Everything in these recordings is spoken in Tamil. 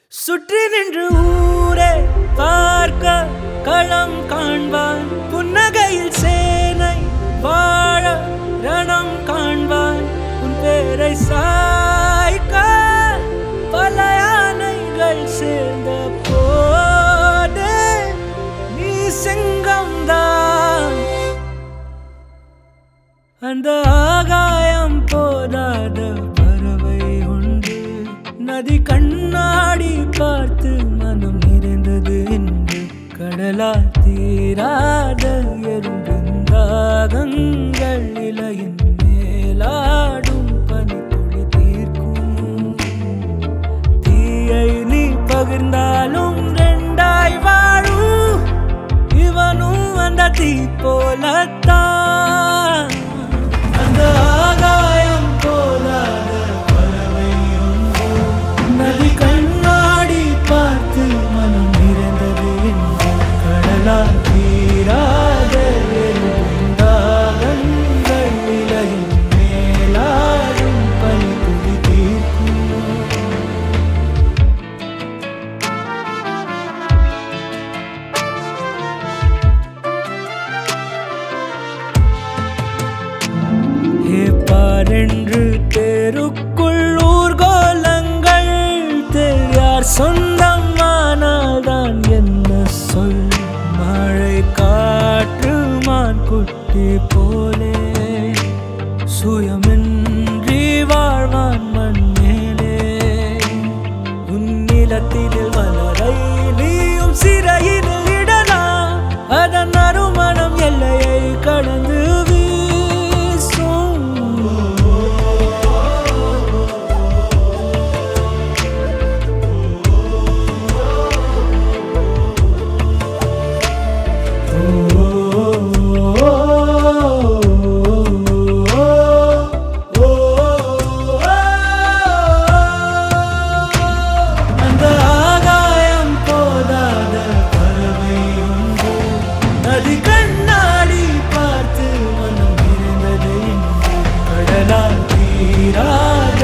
சுற்றி நின்று ஊரே பார்க்க களம் காண்பான் புன்னகையில் சேனை வாழ ரணம் காண்பான் உன் பேரை சாய்க்க பல யானைகள் சேர்ந்த போதே நீ சிங்கம்தான் அந்த ஆகாயம் போதாத பறவை உண்டு நதி கண்ணாடி பார்த்து மனம் நிறைந்தது என்று கடலால் தீராத எறும்பிந்தாகங்கள் இலையின் மேலாடும் பனித்துளி தீர்க்கும் தீயை நீ பகிர்ந்தாலும் ரெண்டாய் வாழும் இவனும் அந்த தீ போலத்தான் அந்த ஆகாயம் போலாத பறவை ஒன்று நதி கண்ணாடி பார்த்து மனம் நிறைந்தது என்று கடலால் தீராத தாகங்கள் இலையின் மேலாடும் பனித்துளி தீர்க்கும் ஹே பாரென்று தெருக்குள் ஊர்கோலங்கள் தெரியார் சொந்தமானால்தான் என்ன சொல் மழை காற்று மான் குட்டி போலே சுயமின்றி வாழ்வான் மண் மேலே உன்னிலத்தினில் மலரை நீயும் சிறையினில் இடலாம் அதன் நறுமணம் எல்லையை கடந்து வீசும் அந்த ஆகாயம் போதாத பறவை ஒன்று நதி கண்ணாடி பார்த்து மனம் இருந்தது இன்று கடலால் தீராத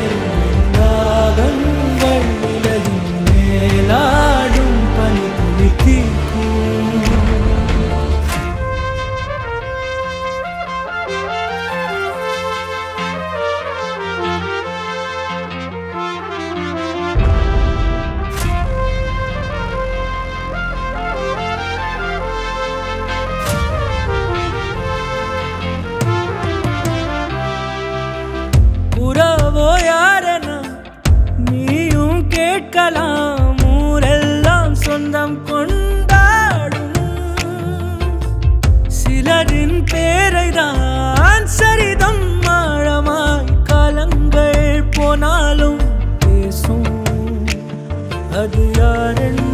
தாகங்கள் இலகின் மேலாடும் பனி துளி தீர்க்கும் உறவோ யாரென நீயும் கேட்கலாம் ஊரெல்லாம் சொந்தம் கொண்டாடும் சிலரின் பேரை தான் சரிதம் ஆழமாய் காலங்கள் போனாலும் பேசும் அது யாரென்று